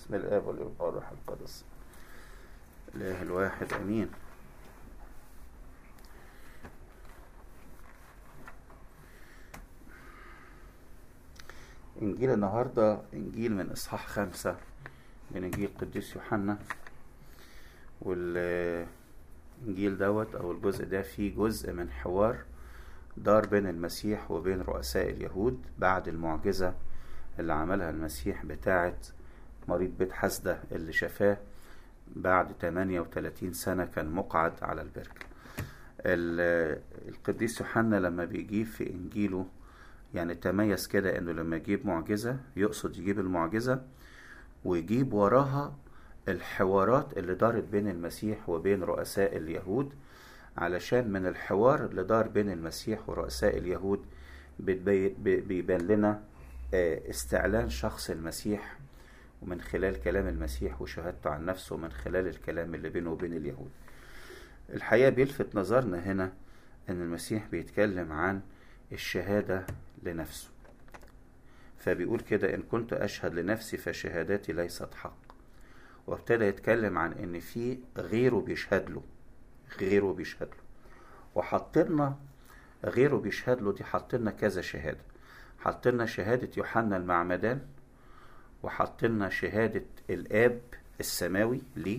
بسم الآب والابن والروح القدس الإله الواحد أمين إنجيل النهاردة إنجيل من إصحاح خمسة من إنجيل قديس يوحنا والإنجيل دوت أو الجزء ده فيه جزء من حوار دار بين المسيح وبين رؤساء اليهود بعد المعجزة اللي عملها المسيح بتاعة مريض بيت حسدة اللي شفاه بعد 38 سنة كان مقعد على البركة القديس يوحنا لما بيجيب في إنجيله يعني تميز كده انه لما يجيب معجزة يقصد يجيب المعجزة ويجيب وراها الحوارات اللي دارت بين المسيح وبين رؤساء اليهود علشان من الحوار اللي دار بين المسيح ورؤساء اليهود بيبان لنا استعلان شخص المسيح ومن خلال كلام المسيح وشهادته عن نفسه ومن خلال الكلام اللي بينه وبين اليهود الحقيقة بيلفت نظرنا هنا ان المسيح بيتكلم عن الشهادة لنفسه فبيقول كده إن كنت أشهد لنفسي فشهاداتي ليست حق وابتدى يتكلم عن إن في غيره بيشهد له غيره بيشهد له وحطلنا غيره بيشهد له دي حطلنا كذا شهادة حطلنا شهادة يوحنا المعمدان وحطلنا شهادة الآب السماوي ليه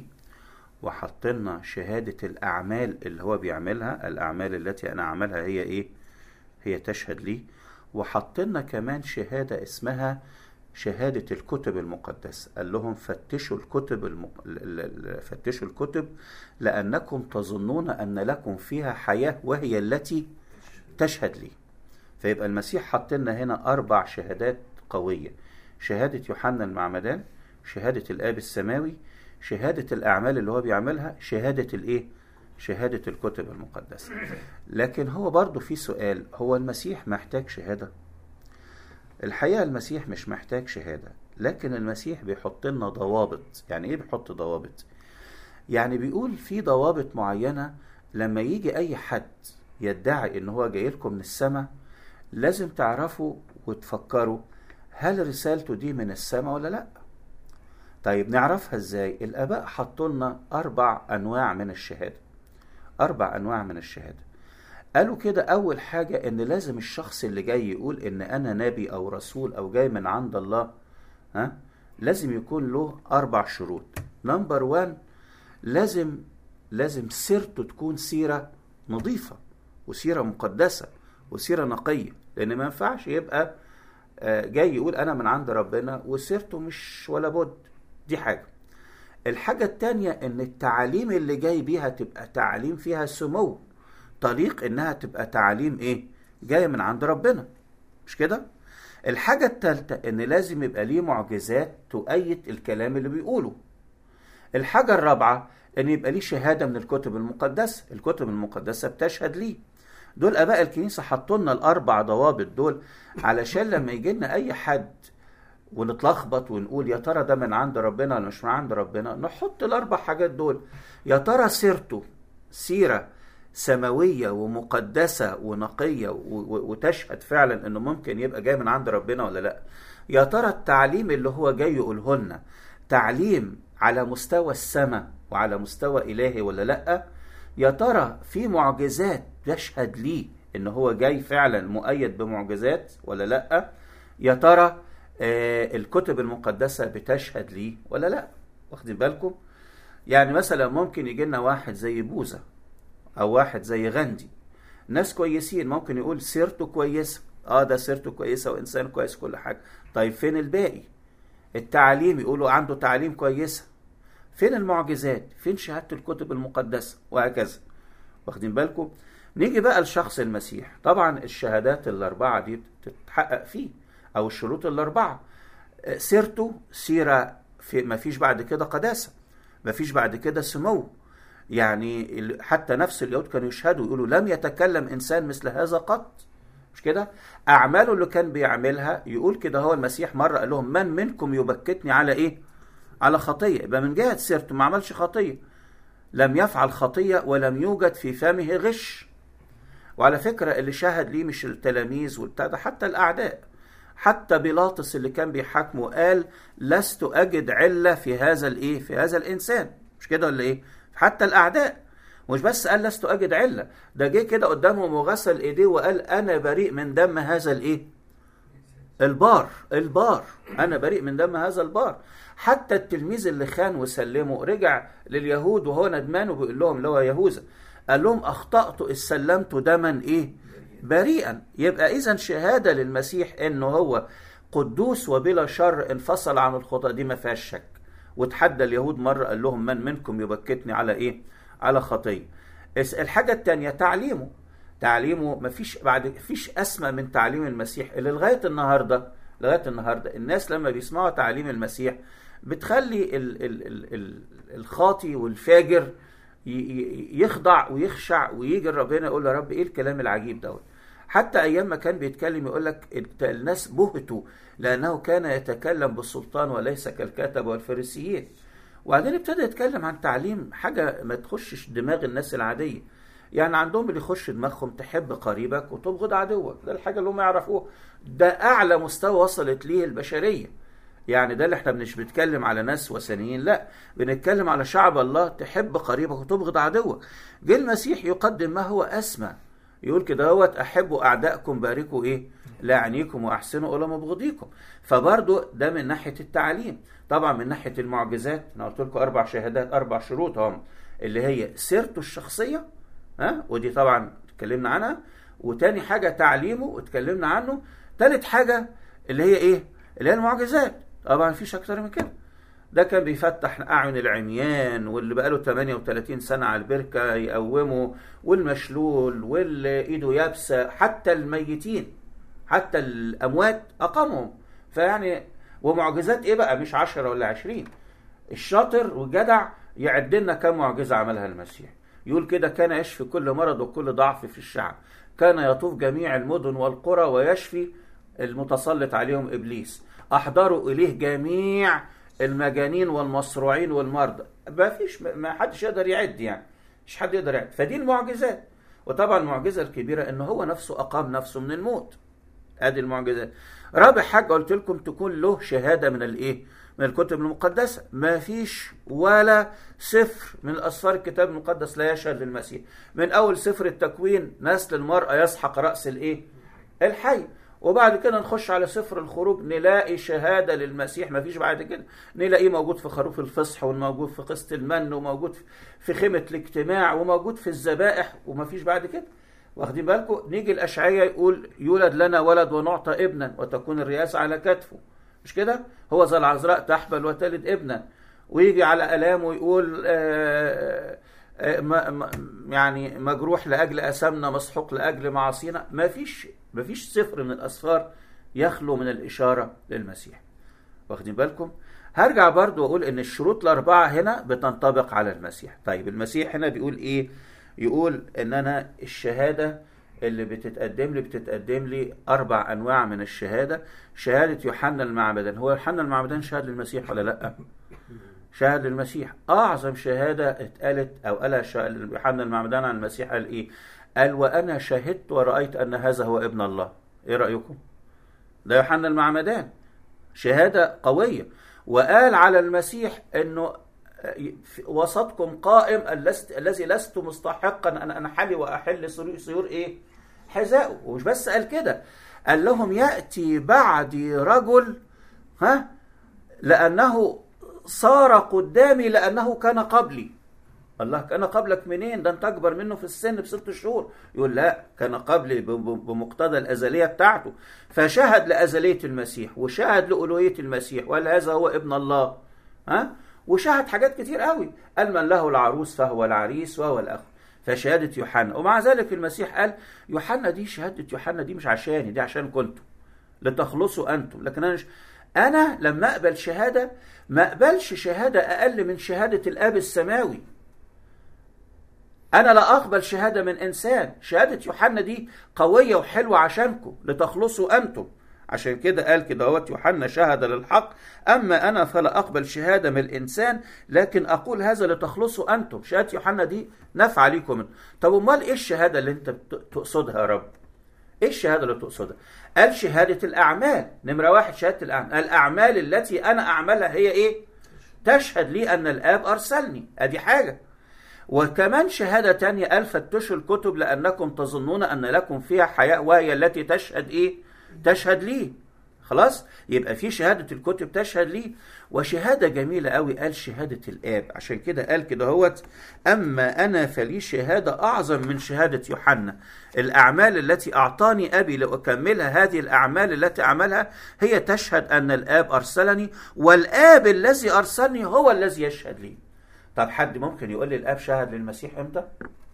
وحطلنا شهادة الأعمال اللي هو بيعملها الأعمال التي أنا أعملها هي إيه هي تشهد لي وحطلنا كمان شهادة اسمها شهادة الكتب المقدسة قال لهم فتشوا الكتب المق... فتشوا الكتب لأنكم تظنون أن لكم فيها حياة وهي التي تشهد لي فيبقى المسيح حط لنا هنا أربع شهادات قوية شهادة يوحنا المعمدان شهادة الآب السماوي شهادة الأعمال اللي هو بيعملها شهادة الإيه؟ شهادة الكتب المقدسة لكن هو برضو في سؤال هو المسيح محتاج شهادة الحقيقة المسيح مش محتاج شهادة لكن المسيح بيحط لنا ضوابط يعني ايه بيحط ضوابط يعني بيقول في ضوابط معينة لما يجي اي حد يدعي ان هو جاي لكم من السماء لازم تعرفوا وتفكروا هل رسالته دي من السماء ولا لا طيب نعرفها ازاي الاباء حطوا لنا اربع انواع من الشهاده أربع أنواع من الشهادة قالوا كده أول حاجة إن لازم الشخص اللي جاي يقول إن أنا نبي أو رسول أو جاي من عند الله ها لازم يكون له أربع شروط نمبر وان لازم لازم سيرته تكون سيرة نظيفة وسيرة مقدسة وسيرة نقية لأن ما ينفعش يبقى جاي يقول أنا من عند ربنا وسيرته مش ولا بد دي حاجة الحاجة التانية ان التعاليم اللي جاي بيها تبقى تعاليم فيها سمو طريق انها تبقى تعاليم ايه جاية من عند ربنا مش كده الحاجة التالتة ان لازم يبقى ليه معجزات تؤيد الكلام اللي بيقوله الحاجة الرابعة ان يبقى ليه شهادة من الكتب المقدسة الكتب المقدسة بتشهد ليه دول اباء الكنيسة حطوا لنا الاربع ضوابط دول علشان لما يجي لنا اي حد ونتلخبط ونقول يا ترى ده من عند ربنا ولا مش من عند ربنا نحط الاربع حاجات دول يا ترى سيرته سيره سماويه ومقدسه ونقيه وتشهد فعلا انه ممكن يبقى جاي من عند ربنا ولا لا يا ترى التعليم اللي هو جاي يقوله لنا تعليم على مستوى السماء وعلى مستوى الهي ولا لا يا ترى في معجزات تشهد ليه ان هو جاي فعلا مؤيد بمعجزات ولا لا يا ترى آه الكتب المقدسة بتشهد ليه ولا لا واخدين بالكم يعني مثلا ممكن يجي لنا واحد زي بوذا او واحد زي غاندي ناس كويسين ممكن يقول سيرته كويسة اه ده سيرته كويسة وانسان كويس كل حاجة طيب فين الباقي التعليم يقولوا عنده تعليم كويسة فين المعجزات فين شهادة الكتب المقدسة وهكذا واخدين بالكم نيجي بقى لشخص المسيح طبعا الشهادات الاربعة دي بتتحقق فيه او الشروط الاربعه سيرته سيره في ما فيش بعد كده قداسه ما فيش بعد كده سمو يعني حتى نفس اليهود كانوا يشهدوا يقولوا لم يتكلم انسان مثل هذا قط مش كده اعماله اللي كان بيعملها يقول كده هو المسيح مره قال لهم من منكم يبكتني على ايه على خطيه يبقى من جهه سيرته ما عملش خطيه لم يفعل خطيه ولم يوجد في فمه غش وعلى فكره اللي شهد ليه مش التلاميذ والبتاع ده حتى الاعداء حتى بيلاطس اللي كان بيحاكمه قال لست اجد عله في هذا الايه في هذا الانسان مش كده ولا ايه حتى الاعداء مش بس قال لست اجد عله ده جه كده قدامهم وغسل ايديه وقال انا بريء من دم هذا الايه البار البار انا بريء من دم هذا البار حتى التلميذ اللي خان وسلمه رجع لليهود وهو ندمان وبيقول لهم اللي هو يهوذا قال لهم اخطات اذ سلمت دما ايه بريئا يبقى اذا شهاده للمسيح انه هو قدوس وبلا شر انفصل عن الخطأ دي ما فيهاش شك وتحدى اليهود مره قال لهم من منكم يبكتني على ايه على خطيه الحاجه الثانيه تعليمه تعليمه ما فيش بعد فيش اسمى من تعليم المسيح اللي لغايه النهارده لغايه النهارده الناس لما بيسمعوا تعليم المسيح بتخلي ال ال ال ال الخاطي والفاجر يخضع ويخشع ويجي ربنا يقول له يا رب ايه الكلام العجيب دوت حتى ايام ما كان بيتكلم يقول لك الناس بهتوا لانه كان يتكلم بالسلطان وليس كالكتب والفريسيين وبعدين ابتدى يتكلم عن تعليم حاجه ما تخشش دماغ الناس العاديه يعني عندهم اللي يخش دماغهم تحب قريبك وتبغض عدوك ده الحاجه اللي هم يعرفوها ده اعلى مستوى وصلت ليه البشريه يعني ده اللي احنا مش بنتكلم على ناس وثنيين لا بنتكلم على شعب الله تحب قريبك وتبغض عدوك جه المسيح يقدم ما هو اسمى يقول كده هوت احبوا اعدائكم باركوا ايه لاعنيكم واحسنوا الى مبغضيكم فبرضه ده من ناحيه التعليم طبعا من ناحيه المعجزات انا قلت لكم اربع شهادات اربع شروط هم اللي هي سيرته الشخصيه ها ودي طبعا اتكلمنا عنها وتاني حاجه تعليمه واتكلمنا عنه تالت حاجه اللي هي ايه اللي هي المعجزات طبعا مفيش اكتر من كده ده كان بيفتح اعين العميان واللي بقاله 38 سنه على البركه يقومه والمشلول واللي ايده يابسه حتى الميتين حتى الاموات اقامهم فيعني ومعجزات ايه بقى مش 10 ولا 20 الشاطر والجدع يعد لنا كم معجزه عملها المسيح يقول كده كان يشفي كل مرض وكل ضعف في الشعب كان يطوف جميع المدن والقرى ويشفي المتسلط عليهم ابليس احضروا اليه جميع المجانين والمصروعين والمرضى ما فيش ما حدش يقدر يعد يعني مش حد يقدر يعد فدي المعجزات وطبعا المعجزه الكبيره ان هو نفسه اقام نفسه من الموت ادي المعجزات رابع حاجه قلت لكم تكون له شهاده من الايه من الكتب المقدسه ما فيش ولا سفر من اسفار الكتاب المقدس لا يشهد للمسيح من اول سفر التكوين نسل المراه يسحق راس الايه الحي وبعد كده نخش على سفر الخروج نلاقي شهادة للمسيح ما فيش بعد كده نلاقيه موجود في خروف الفصح وموجود في قسط المن وموجود في خيمة الاجتماع وموجود في الذبائح وما فيش بعد كده واخدين بالكم نيجي الأشعية يقول يولد لنا ولد ونعطى ابنا وتكون الرئاسة على كتفه مش كده هو ذا العذراء تحبل وتلد ابنا ويجي على ألامه يقول آآ آآ يعني مجروح لأجل أسامنا مسحوق لأجل معاصينا ما فيش ما فيش سفر من الأسفار يخلو من الإشارة للمسيح واخدين بالكم هرجع برضو وأقول إن الشروط الأربعة هنا بتنطبق على المسيح طيب المسيح هنا بيقول إيه يقول إن أنا الشهادة اللي بتتقدم لي بتتقدم لي أربع أنواع من الشهادة شهادة يوحنا المعمدان هو يوحنا المعمدان شهد للمسيح ولا لأ شهد للمسيح أعظم شهادة اتقالت أو قالها يوحنا المعمدان عن المسيح قال إيه قال وأنا شهدت ورأيت أن هذا هو ابن الله إيه رأيكم ده يوحنا المعمدان شهادة قوية وقال على المسيح أنه وسطكم قائم الذي لست مستحقا أن أنحلي وأحل سيور إيه حذائه ومش بس قال كده قال لهم يأتي بعدي رجل ها لأنه صار قدامي لأنه كان قبلي الله كان قبلك منين ده انت اكبر منه في السن بست شهور يقول لا كان قبلي بمقتضى الازليه بتاعته فشهد لازليه المسيح وشهد لالوهيه المسيح وقال هذا هو ابن الله ها وشهد حاجات كتير قوي قال من له العروس فهو العريس وهو الاخ فشهاده يوحنا ومع ذلك المسيح قال يوحنا دي شهاده يوحنا دي مش عشاني دي عشان كنتم لتخلصوا انتم لكن انا مش انا لما اقبل شهاده ما اقبلش شهاده اقل من شهاده الاب السماوي أنا لا أقبل شهادة من إنسان شهادة يوحنا دي قوية وحلوة عشانكم لتخلصوا أنتم عشان كده قال كده هوت يوحنا شهد للحق أما أنا فلا أقبل شهادة من الإنسان لكن أقول هذا لتخلصوا أنتم شهادة يوحنا دي نفع ليكم طب أمال إيه الشهادة اللي أنت تقصدها يا رب ايه الشهاده اللي تقصدها قال شهاده الاعمال نمره واحد شهاده الاعمال الاعمال التي انا اعملها هي ايه تشهد لي ان الاب ارسلني ادي حاجه وكمان شهادة تانية قال فتشوا الكتب لأنكم تظنون أن لكم فيها حياة وهي التي تشهد إيه؟ تشهد لي خلاص يبقى في شهادة الكتب تشهد لي وشهادة جميلة قوي قال شهادة الآب عشان كده قال كده هوت أما أنا فلي شهادة أعظم من شهادة يوحنا الأعمال التي أعطاني أبي لأكملها هذه الأعمال التي أعملها هي تشهد أن الآب أرسلني والآب الذي أرسلني هو الذي يشهد لي طب حد ممكن يقول لي الآب شهد للمسيح إمتى؟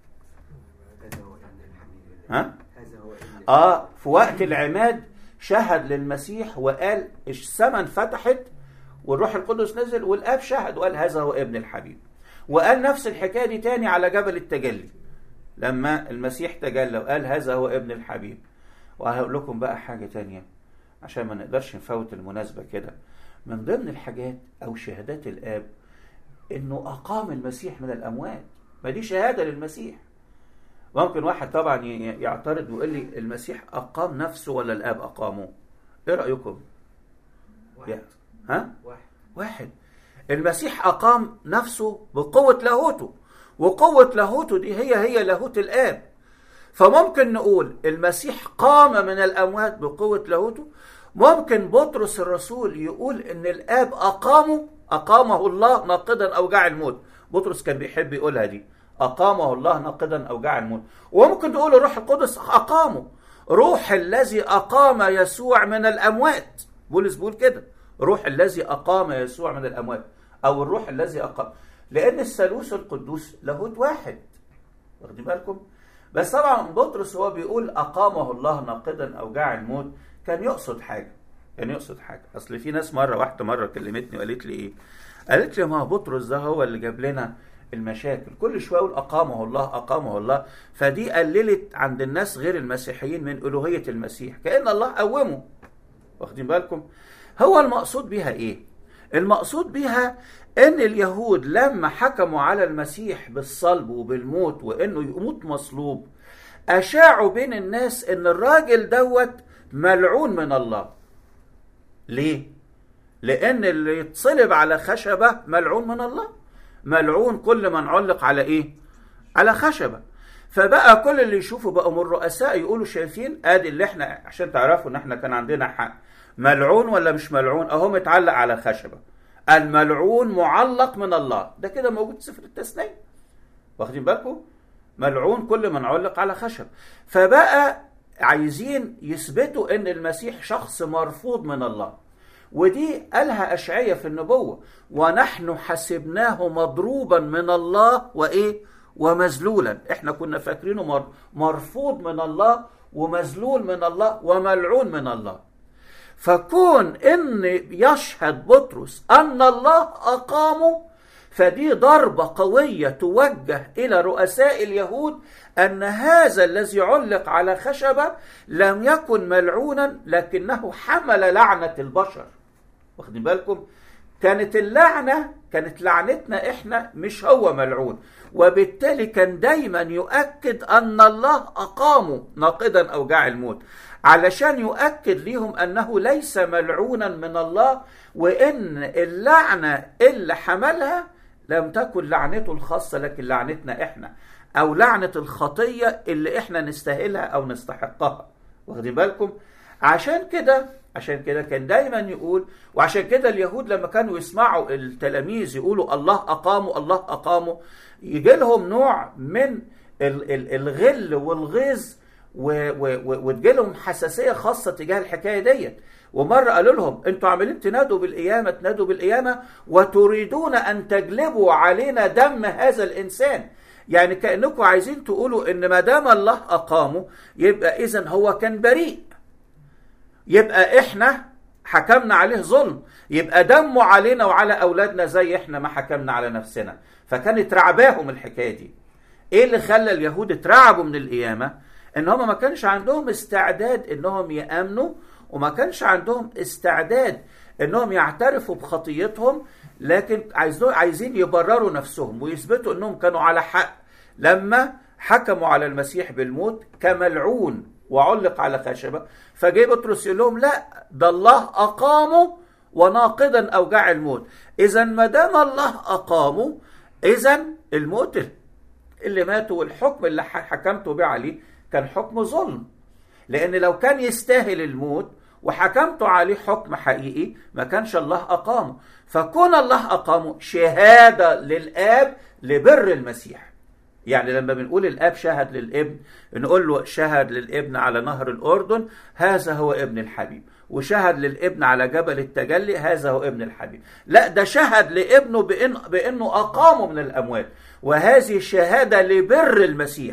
هذا هو ابن الحبيب ها؟ هذا هو ابن اه في وقت العماد شهد للمسيح وقال السماء انفتحت والروح القدس نزل والاب شهد وقال هذا هو ابن الحبيب وقال نفس الحكايه دي تاني على جبل التجلي لما المسيح تجلى وقال هذا هو ابن الحبيب وهقول لكم بقى حاجه تانية عشان ما نقدرش نفوت المناسبه كده من ضمن الحاجات او شهادات الاب انه اقام المسيح من الاموات ما دي شهاده للمسيح ممكن واحد طبعا ي- يعترض ويقول لي المسيح اقام نفسه ولا الاب اقامه ايه رايكم واحد ها واحد واحد المسيح اقام نفسه بقوه لاهوته وقوه لاهوته دي هي هي لاهوت الاب فممكن نقول المسيح قام من الاموات بقوه لاهوته ممكن بطرس الرسول يقول ان الاب اقامه اقامه الله ناقدا اوجاع الموت بطرس كان بيحب يقولها دي اقامه الله ناقدا اوجاع الموت وممكن تقول الروح القدس اقامه روح الذي اقام يسوع من الاموات بولس بيقول كده روح الذي اقام يسوع من الاموات او الروح الذي اقام لان الثالوث القدوس لاهوت واحد واخدين بالكم بس طبعا بطرس هو بيقول اقامه الله ناقدا اوجاع الموت كان يقصد حاجه كان يقصد حاجه اصل في ناس مره واحده مره كلمتني وقالت لي ايه قالت لي ما هو بطرس ده هو اللي جاب لنا المشاكل كل شويه يقول اقامه الله اقامه الله فدي قللت عند الناس غير المسيحيين من الوهيه المسيح كان الله قومه واخدين بالكم هو المقصود بها ايه المقصود بها ان اليهود لما حكموا على المسيح بالصلب وبالموت وانه يموت مصلوب اشاعوا بين الناس ان الراجل دوت ملعون من الله ليه لان اللي يتصلب على خشبه ملعون من الله ملعون كل من علق على ايه على خشبه فبقى كل اللي يشوفوا بقوا من الرؤساء يقولوا شايفين ادي اللي احنا عشان تعرفوا ان احنا كان عندنا حق ملعون ولا مش ملعون اهو متعلق على خشبه الملعون معلق من الله ده كده موجود في سفر التثنيه واخدين بالكم ملعون كل من علق على خشب فبقى عايزين يثبتوا ان المسيح شخص مرفوض من الله ودي قالها أشعية في النبوة ونحن حسبناه مضروبا من الله وإيه ومذلولا احنا كنا فاكرينه مر- مرفوض من الله ومذلول من الله وملعون من الله فكون ان يشهد بطرس ان الله اقامه فدي ضربه قويه توجه الى رؤساء اليهود ان هذا الذي علق على خشبه لم يكن ملعونا لكنه حمل لعنه البشر واخدين بالكم كانت اللعنه كانت لعنتنا احنا مش هو ملعون وبالتالي كان دايما يؤكد ان الله اقامه ناقدا اوجاع الموت علشان يؤكد ليهم انه ليس ملعونا من الله وان اللعنه اللي حملها لم تكن لعنته الخاصه لكن لعنتنا احنا او لعنه الخطيه اللي احنا نستاهلها او نستحقها واخدين بالكم عشان كده عشان كده كان دايما يقول وعشان كده اليهود لما كانوا يسمعوا التلاميذ يقولوا الله اقاموا الله اقاموا يجي لهم نوع من ال- ال- الغل والغيظ و- و- و- وتجي لهم حساسيه خاصه تجاه الحكايه ديت ومره قالوا لهم انتوا عاملين تنادوا بالقيامه تنادوا بالقيامه وتريدون ان تجلبوا علينا دم هذا الانسان يعني كانكم عايزين تقولوا ان ما دام الله اقامه يبقى اذا هو كان بريء يبقى احنا حكمنا عليه ظلم يبقى دمه علينا وعلى اولادنا زي احنا ما حكمنا على نفسنا فكانت رعباهم الحكايه دي ايه اللي خلى اليهود اترعبوا من القيامه ان هم ما كانش عندهم استعداد انهم يامنوا وما كانش عندهم استعداد انهم يعترفوا بخطيتهم لكن عايزين عايزين يبرروا نفسهم ويثبتوا انهم كانوا على حق لما حكموا على المسيح بالموت كملعون وعلق على خشبة فجاي بطرس يقول لهم لا ده الله أقامه وناقضا أوجاع الموت إذا ما دام الله أقامه إذا الموت اللي ماتوا والحكم اللي حكمته به عليه كان حكم ظلم لأن لو كان يستاهل الموت وحكمت عليه حكم حقيقي ما كانش الله أقامه فكون الله أقامه شهادة للآب لبر المسيح يعني لما بنقول الاب شهد للابن نقول له شهد للابن على نهر الاردن هذا هو ابن الحبيب وشهد للابن على جبل التجلي هذا هو ابن الحبيب لا ده شهد لابنه بإن بانه اقامه من الاموات وهذه شهاده لبر المسيح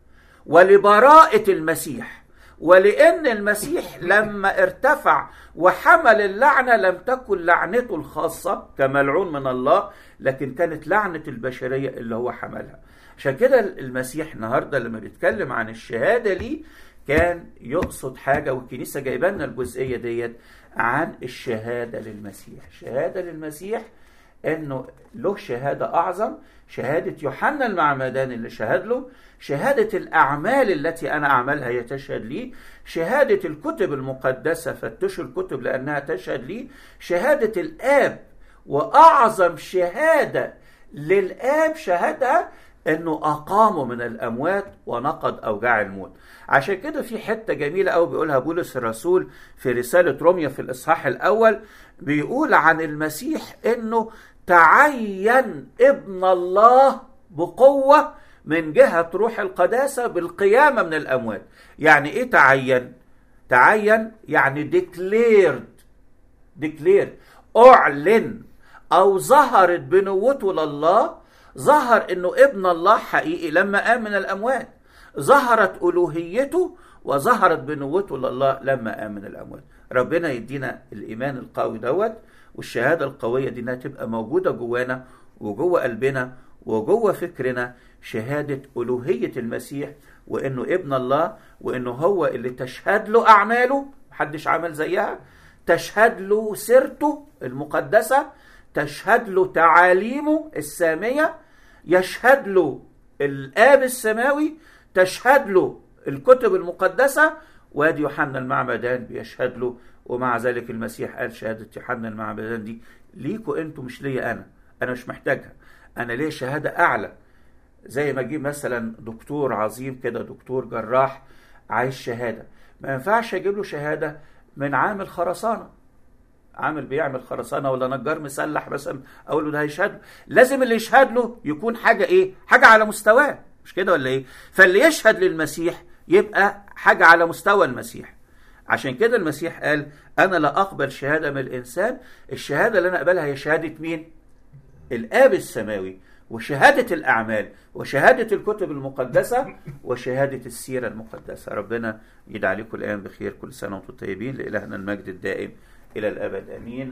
ولبراءه المسيح ولان المسيح لما ارتفع وحمل اللعنه لم تكن لعنته الخاصه كملعون من الله لكن كانت لعنه البشريه اللي هو حملها عشان كده المسيح النهارده لما بيتكلم عن الشهاده ليه كان يقصد حاجه والكنيسه جايبه لنا الجزئيه ديت عن الشهاده للمسيح شهاده للمسيح انه له شهاده اعظم شهاده يوحنا المعمدان اللي شهد له شهاده الاعمال التي انا اعملها هي تشهد لي شهاده الكتب المقدسه فتشوا الكتب لانها تشهد لي شهاده الاب واعظم شهاده للاب شهدها انه اقامه من الاموات ونقض اوجاع الموت عشان كده في حته جميله قوي بيقولها بولس الرسول في رساله روميا في الاصحاح الاول بيقول عن المسيح انه تعين ابن الله بقوه من جهه روح القداسه بالقيامه من الاموات يعني ايه تعين تعين يعني ديكليرد ديكليرد اعلن او ظهرت بنوته لله ظهر انه ابن الله حقيقي لما قام من الاموات ظهرت الوهيته وظهرت بنوته لله لما قام من الاموات ربنا يدينا الايمان القوي دوت والشهاده القويه دي انها تبقى موجوده جوانا وجوه قلبنا وجوه فكرنا شهاده الوهيه المسيح وانه ابن الله وانه هو اللي تشهد له اعماله محدش عمل زيها تشهد له سيرته المقدسه تشهد له تعاليمه السامية يشهد له الآب السماوي تشهد له الكتب المقدسة وادي يوحنا المعمدان بيشهد له ومع ذلك المسيح قال شهادة يوحنا المعمدان دي ليكوا انتوا مش ليا انا انا مش محتاجها انا ليه شهادة اعلى زي ما اجيب مثلا دكتور عظيم كده دكتور جراح عايز شهادة ما ينفعش اجيب له شهادة من عامل خرسانه عامل بيعمل خرسانه ولا نجار مسلح مثلا اقول له ده هيشهد لازم اللي يشهد له يكون حاجه ايه حاجه على مستواه مش كده ولا ايه فاللي يشهد للمسيح يبقى حاجه على مستوى المسيح عشان كده المسيح قال انا لا اقبل شهاده من الانسان الشهاده اللي انا اقبلها هي شهاده مين الاب السماوي وشهاده الاعمال وشهاده الكتب المقدسه وشهاده السيره المقدسه ربنا يدعى عليكم الان بخير كل سنه وانتم طيبين لالهنا المجد الدائم إلى الأبد أمين